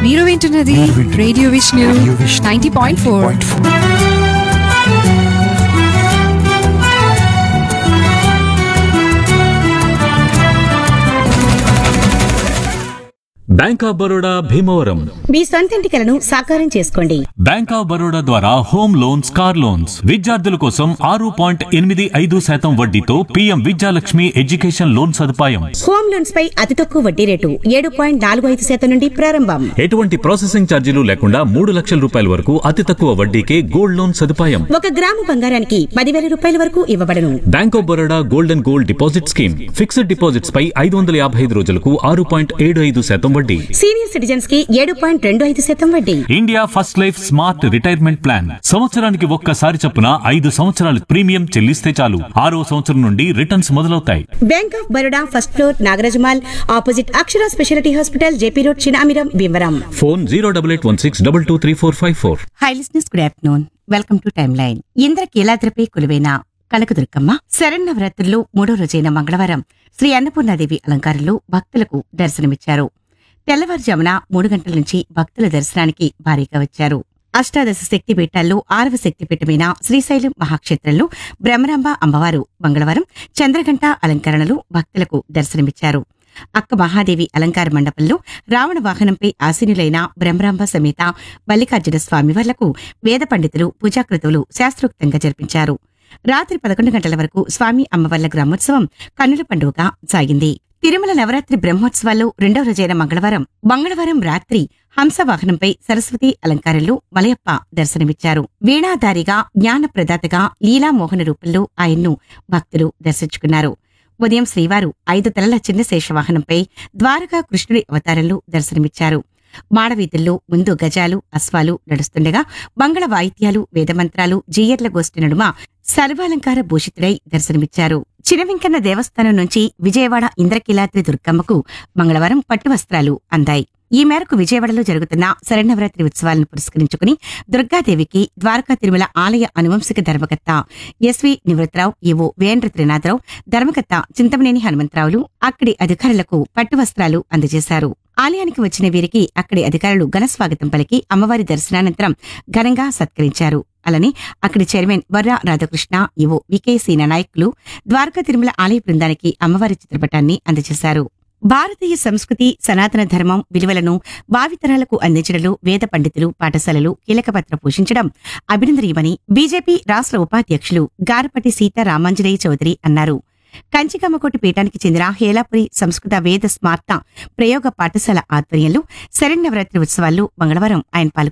మీరు వింటున్నది మీరు వింటున్నది radio Vishnu radio Vishnu ninety point four 90.4. Bank of Baroda Bhimavaram మీ సొంతింటి కలను సాకారం చేసుకోండి బ్యాంక్ ఆఫ్ బరోడా ద్వారా హోమ్ లోన్స్ కార్ లోన్స్ విద్యార్థుల కోసం ఆరు పాయింట్ ఎనిమిది ఐదు శాతం వడ్డీతో పీఎం విద్యాలక్ష్మి ఎడ్యుకేషన్ లోన్ సదుపాయం హోమ్ లోన్స్ పై అతి తక్కువ వడ్డీ రేటు ఏడు పాయింట్ నాలుగు ఐదు శాతం నుండి ప్రారంభం ఎటువంటి ప్రాసెసింగ్ ఛార్జీలు లేకుండా మూడు లక్షల రూపాయల వరకు అతి తక్కువ వడ్డీకే గోల్డ్ లోన్ సదుపాయం ఒక గ్రాము బంగారానికి పదివేల రూపాయల వరకు ఇవ్వబడను bank of Baroda gold and gold deposit scheme fixed deposits పై ఐదు వందల యాభై ఐదు రోజులకు ఆరు పాయింట్ ఏడు ఐదు శాతం వడ్డీ సీనియర్ సిటిజన్స్ కి ఏడు పాయింట్ రెండు ఐదు శాతం వడ్డీ India first life smart retirement plan సంవత్సరానికి ఒక్కసారి చొప్పున ఐదు సంవత్సరాలు ప్రీమియం చెల్లిస్తే చాలు ఆరో సంవత్సరం నుండి రిటర్న్స్ మొదలవుతాయి bank of Baroda first floor Nagaraja mall opposite Akshara speciality hospital JP road Chinamiram Bhimavaram phone zero double eight one six double two three four five four hi listeners good afternoon welcome to time line ఇంద్రకీలాద్రిపై కొలువైన కనకదుర్గమ్మ శరన్నవరాత్రుల్లో మూడో రోజైన మంగళవారం శ్రీ అన్నపూర్ణాదేవి అలంకారంలో భక్తులకు దర్శనమిచ్చారు తెల్లవారుజామున మూడు గంటల నుంచి భక్తుల దర్శనానికి భారీగా వచ్చారు అష్టాదశ శక్తిపీఠాల్లో ఆరవ శక్తిపీఠమైన శ్రీశైలం మహాక్షేత్రంలో బ్రహ్మరాంబ అమ్మవారు మంగళవారం చంద్రఘంట అలంకరణలు భక్తులకు దర్శనమిచ్చారు అక్క మహాదేవి అలంకార మండపంలో రావణ వాహనంపై ఆసీనులైన బ్రహ్మరాంబ సమేత మల్లికార్జున స్వామివార్లకు వేద పండితులు పూజాకృతులు శాస్త్రోక్తంగా జరిపించారు రాత్రి పదకొండు గంటల వరకు స్వామి అమ్మవార్ల గ్రామోత్సవం కన్నుల పండుగగా సాగింది తిరుమల నవరాత్రి బ్రహ్మోత్సవాల్లో రెండో రోజైన మంగళవారం మంగళవారం రాత్రి హంస వాహనంపై సరస్వతి అలంకారంలో మలయప్ప దర్శనమిచ్చారు వీణాధారిగా జ్ఞానప్రదాతగా లీలామోహన రూపంలో ఆయన్ను భక్తులు దర్శించుకున్నారు ఉదయం శ్రీవారు ఐదు తలల చిన్న శేషవాహనంపై ద్వారకా కృష్ణుడి అవతారంలో దర్శనమిచ్చారు మాడవీధుల్లో ముందు గజాలు అశ్వాలు నడుస్తుండగా మంగళ వాయిద్యాలు వేదమంత్రాలు జీయర్ల గోష్ఠి నడుమ సర్వాలంకార భూషితుడై దర్శనమిచ్చారు చినవింకన్న దేవస్థానం నుంచి విజయవాడ ఇంద్రకీలాద్రి దుర్గమ్మకు మంగళవారం పట్టు వస్త్రాలు అందాయి ఈ మేరకు విజయవాడలో జరుగుతున్న శరణవరాత్రి ఉత్సవాలను పురస్కరించుకుని దుర్గాదేవికి ద్వారకా తిరుమల ఆలయ అనువంశిక ధర్మకర్త ఎస్వి నివృత్తరావు ఈవో వేంద్ర త్రినాథరావు ధర్మకర్త చింతమనేని హనుమంతరావులు అక్కడి అధికారులకు పట్టు వస్త్రాలు అందజేశారు ఆలయానికి వచ్చిన వీరికి అక్కడి అధికారులు ఘన స్వాగతం పలికి అమ్మవారి దర్శనానంతరం ఘనంగా సత్కరించారు అలానే అక్కడి chairman Varra Radhakrishna EO VK Seena నాయకులు ద్వారకా తిరుమల ఆలయ బృందానికి అమ్మవారి చిత్రపటాన్ని అందజేశారు భారతీయ సంస్కృతి సనాతన ధర్మం విలువలను భావితరాలకు అందించడంలో వేద పండితులు పాఠశాలలు కీలక పాత్ర పోషించడం అభినందనీయమని బీజేపీ రాష్ట్ర ఉపాధ్యక్షులు గారపటి సీతారామాంజనేయ చౌదరి అన్నారు కంచికమ్మకోటి పీఠానికి చెందిన హేలాపురి సంస్కృత వేద స్మార్త ప్రయోగ పాఠశాల ఆధ్వర్యంలో శరణ్యవరాత్రి ఉత్సవాల్లో మంగళవారం ఆయన పాల్గొన్నారు